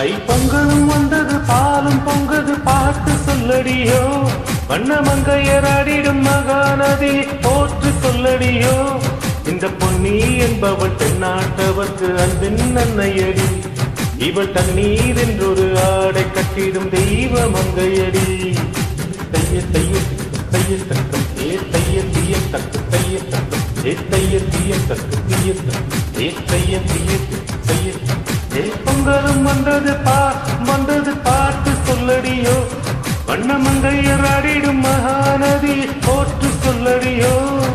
கை பொங்கலும் வந்தது பாலும் பொங்குது பாட்டு சொல்லடியோ வண்ண மங்கையராடிடும் மகாநதி போற்று சொல்லடியோ இந்த பொன்னி என்பவள் தென்னாட்டவர்க்கு அன்பின் நன்னையடி இவள் தண்ணீர் என்றொரு ஆடை கட்டிடும் தெய்வ மங்கையடி தைய தைய தைய தக்கம் ஏ தைய தீய தக்கு தைய தக்கம் ஏ தைய தீய தக்கு தீய தக்கு ஏ தைய தீய தைய ஏ பொங்கலும் வந்தது பா வந்தது பாட்டு சொல்லடியோ வண்ணமங்கையர் ஆடிடும் மகாநதி போற்று சொல்லடியோ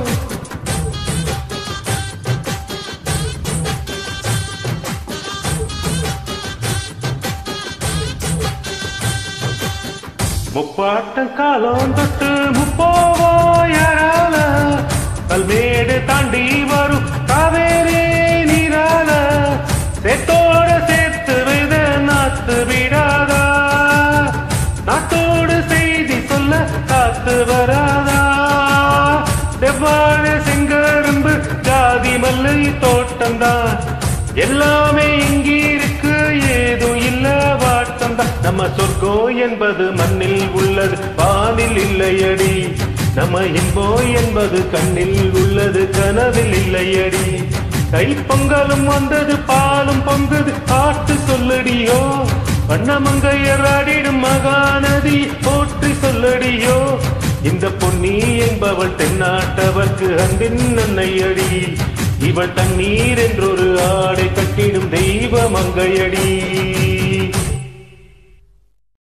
முப்பாட்டம் காலம் தொட்டு முப்போவோ யாரால கல்மேடு தாண்டி வரும் காவேரி நீரால சேத்தோட சேர்த்து வித நாத்து விடாதா நாட்டோடு செய்தி சொல்ல காத்து வராதா செவ்வாழ செங்கரும்பு ஜாதி மல்லை தோட்டம்தான் எல்லாமே இங்கிருக்கு ஏதும் இல்ல வாட்டம்தான் நம்ம சொர்க்கம் என்பது மண்ணில் உள்ளது வானில் இல்லையடி நம்ம இன்பம் என்பது கண்ணில் உள்ளது கனவில் இல்லையடி கை பொங்கலும் வந்தது பாலும் பொங்குது பாட்டு சொல்லடியோ வண்ணமங்கையர் ஆடிடும் மகாநதி போற்றி சொல்லடியோ இந்த பொன்னி என்பவள் தென்னாட்டவர்க்கு அன்பின் நன்னையடி இவள் தண்ணீர் என்றொரு ஆடை கட்டிடும் தெய்வ மங்கையடி